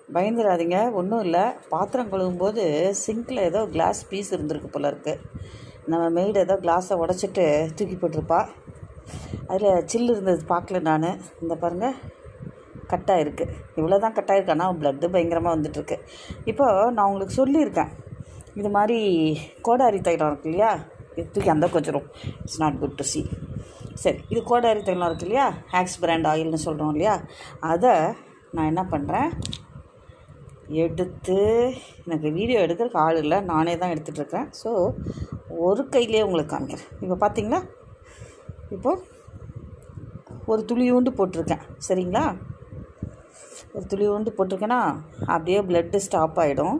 பயந்துடாதீங்க ஒன்றும் இல்லை பாத்திரம் கழுவும்போது சிங்கில் ஏதோ கிளாஸ் பீஸ் இருந்திருக்கு போல இருக்குது நம்ம மெய்டு ஏதோ கிளாஸை உடச்சிட்டு தூக்கி போட்டிருப்பா அதில் சில்லு இருந்தது பார்க்கல நான் இந்த பாருங்கள் கட்டாக இருக்குது இவ்வளோ தான் கட்டாக இருக்கு ஆனால் ப்ளட்டு பயங்கரமாக வந்துட்டுருக்கு இப்போ நான் உங்களுக்கு சொல்லியிருக்கேன் இது மாதிரி கோடாரி தைலம் இருக்கு இல்லையா இது தூக்கி அந்த கொஞ்சம் it's not good to see சரி இது கோடாரி தைலம் இருக்கு இல்லையா ஹேக்ஸ் பிராண்ட் ஆயில்னு சொல்கிறோம் இல்லையா அதை நான் என்ன பண்ணுறேன் எடுத்து எனக்கு வீடியோ எடுக்கிறதுக்கு ஆள் இல்லை நானே தான் எடுத்துகிட்டு இருக்கேன் ஸோ ஒரு கையிலே உங்களுக்கு காமிக்கிறேன் இப்போ பார்த்தீங்களா இப்போது ஒரு துளியூண்டு போட்டிருக்கேன் சரிங்களா ஒரு துளியூண்டு போட்டிருக்கேன்னா அப்படியே பிளட்டு ஸ்டாப் ஆகிடும்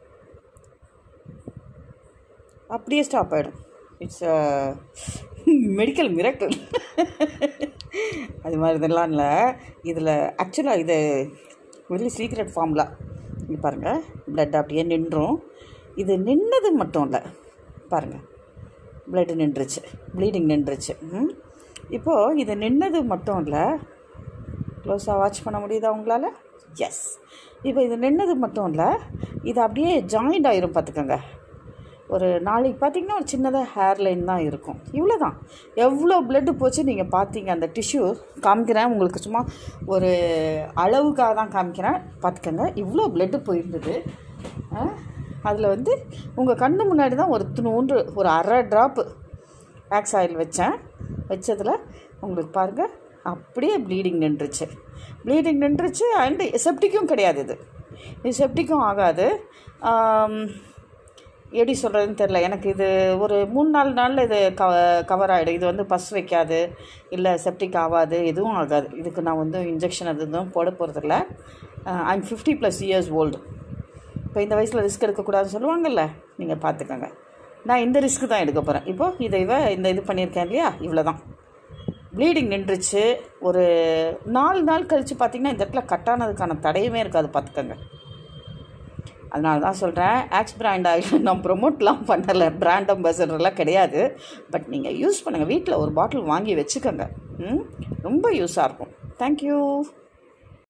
அப்படியே ஸ்டாப் ஆகிடும் இட்ஸ் மெடிக்கல் மிரக்கல் அது மாதிரி இதெல்லாம் இல்லை இதில் ஆக்சுவலாக இது வெரி சீக்ரெட் ஃபார்முலா இங்கே பாருங்கள் பிளட் அப்படியே நின்றும் இது நின்னது மட்டும் இல்லை பாருங்கள் பிளட்டு நின்றுச்சு ப்ளீடிங் நின்றுச்சு ம் இப்போது இது நின்னது மட்டும் இல்லை க்ளோஸாக வாட்ச் பண்ண முடியுதா உங்களால் எஸ் இப்போ இது நின்னது மட்டும் இல்லை இது அப்படியே ஜாயிண்ட் ஆயிரும் பார்த்துக்கோங்க ஒரு நாளைக்கு பார்த்தீங்கன்னா ஒரு சின்னதாக ஹேர் லைன் தான் இருக்கும் இவ்வளோ தான் எவ்வளோ பிளட்டு போச்சு நீங்கள் பார்த்தீங்க அந்த டிஷ்யூ காமிக்கிறேன் உங்களுக்கு சும்மா ஒரு அளவுக்காக தான் காமிக்கிறேன் பார்த்துக்கோங்க இவ்வளோ பிளட்டு போயிருந்தது அதில் வந்து உங்கள் கண்ணு முன்னாடி தான் ஒரு துணூன்று ஒரு அரை ட்ராப்பு ஆக்ஸ் ஆயில் வச்சேன் வச்சதில் உங்களுக்கு பாருங்கள் அப்படியே ப்ளீடிங் நின்றுச்சு ப்ளீடிங் நின்றுச்சு அண்டு செப்டிக்கும் கிடையாது இது இது செப்டிக்கும் ஆகாது ஆம், எப்படி சொல்கிறதுன்னு தெரில எனக்கு இது ஒரு மூணு நாலு நாளில் இது கவ கவர் ஆகிடும் இது வந்து பஸ் வைக்காது இல்லை செப்டிக் ஆகாது எதுவும் ஆகாது இதுக்கு நான் வந்து இன்ஜெக்ஷன் அது எதுவும் போட போகிறதில்ல I'm fifty plus years old இப்போ இந்த வயசில் ரிஸ்க் எடுக்கக்கூடாதுன்னு சொல்லுவாங்கல்ல நீங்கள் பார்த்துக்கோங்க நான் இந்த ரிஸ்க்கு தான் எடுக்க போகிறேன் இப்போது இதை இவ இந்த இது பண்ணியிருக்கேன் இல்லையா இவ்வளோ தான் ப்ளீடிங் நின்றுச்சு ஒரு நாலு நாள் கழித்து பார்த்தீங்கன்னா இந்த இடத்துல கட்டானதுக்கான தடையுமே இருக்காது பார்த்துக்கோங்க அதனால தான் சொல்கிறேன் ஆக்ஸ் பிராண்ட் ஆயில் நான் ப்ரொமோட்லாம் பண்ணலை பிராண்ட் அம்பாசடர்லாம் கிடையாது பட் நீங்கள் யூஸ் பண்ணுங்கள் வீட்டில் ஒரு பாட்டில் வாங்கி வச்சுக்கோங்க ம் ரொம்ப யூஸாக இருக்கும் தேங்க்யூ